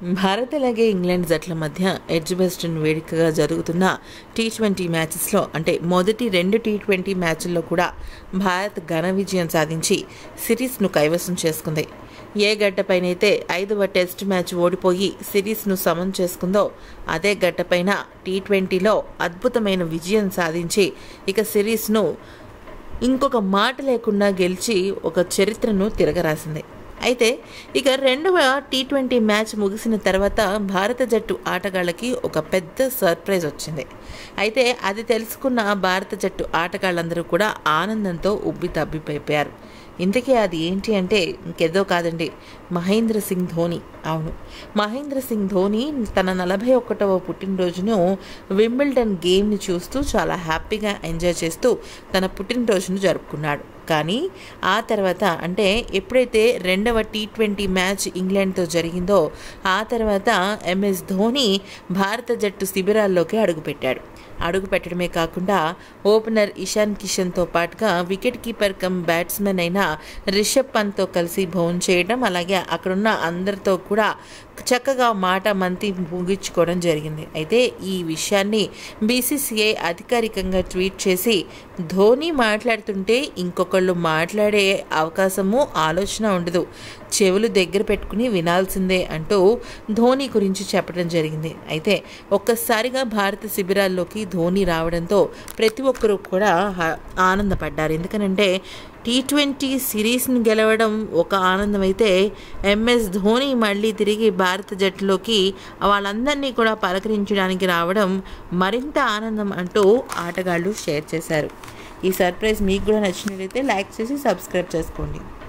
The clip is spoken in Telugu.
భారత్ అలాగే ఇంగ్లాండ్ జట్ల మధ్య ఎడ్జ్బెస్టన్ వేదికగా జరుగుతున్న టీ ట్వంటీ మ్యాచెస్లో అంటే మొదటి రెండు టీ ట్వంటీ మ్యాచ్ల్లో కూడా భారత్ ఘన విజయం సాధించి సిరీస్ను కైవసం చేసుకుంది ఏ గడ్డపైనైతే ఐదవ టెస్ట్ మ్యాచ్ ఓడిపోయి సిరీస్ను సమం చేసుకుందో అదే గడ్డపైన టీ ట్వంటీలో అద్భుతమైన విజయం సాధించి ఇక సిరీస్ను ఇంకొక మాట లేకుండా గెలిచి ఒక చరిత్రను తిరగరాసింది అయితే ఇక రెండవ టీ ట్వంటీ మ్యాచ్ ముగిసిన తర్వాత భారత జట్టు ఆటగాళ్ళకి ఒక పెద్ద సర్ప్రైజ్ వచ్చింది అయితే అది తెలుసుకున్న భారత జట్టు ఆటగాళ్ళందరూ కూడా ఆనందంతో ఉబ్బి తబ్బిపోయారు ఇంతకీ అది ఏంటి అంటే ఇంకేదో కాదండి మహేంద్ర సింగ్ ధోని అవును మహేంద్ర సింగ్ ధోని తన నలభై ఒకటవ పుట్టినరోజును వింబిల్డన్ గేమ్ని చూస్తూ చాలా హ్యాపీగా ఎంజాయ్ చేస్తూ తన పుట్టినరోజును జరుపుకున్నాడు కానీ ఆ తర్వాత అంటే ఎప్పుడైతే రెండవ టీ ట్వంటీ మ్యాచ్ ఇంగ్లాండ్తో జరిగిందో ఆ తర్వాత ఎంఎస్ ధోని భారత జట్టు శిబిరాల్లోకి అడుగుపెట్టాడు అడుగు పెట్టడమే కాకుండా ఓపెనర్ ఇషాన్ కిషన్తో పాటుగా వికెట్ కీపర్ కమ్ బ్యాట్స్మెన్ అయిన రిషబ్ పంత్తో కలిసి భోన్ చేయడం అలాగే అక్కడున్న అందరితో కూడా చక్కగా మాట మంతి ముగించుకోవడం జరిగింది అయితే ఈ విషయాన్ని బీసీసీఐ అధికారికంగా ట్వీట్ చేసి ధోని మాట్లాడుతుంటే ఇంకొకళ్ళు మాట్లాడే అవకాశము ఆలోచన ఉండదు చెవులు దగ్గర పెట్టుకుని వినాల్సిందే అంటూ ధోని గురించి చెప్పడం జరిగింది అయితే ఒక్కసారిగా భారత శిబిరాల్లోకి ధోని రావడంతో ప్రతి ఒక్కరూ కూడా ఆనందపడ్డారు ఎందుకనంటే టీ ట్వంటీ సిరీస్ని గెలవడం ఒక ఆనందం అయితే ఎంఎస్ ధోని మళ్ళీ తిరిగి భారత జట్టులోకి వాళ్ళందరినీ కూడా పలకరించడానికి రావడం మరింత ఆనందం అంటూ ఆటగాళ్ళు షేర్ చేశారు ఈ సర్ప్రైజ్ మీకు కూడా నచ్చినట్లయితే లైక్ చేసి సబ్స్క్రైబ్ చేసుకోండి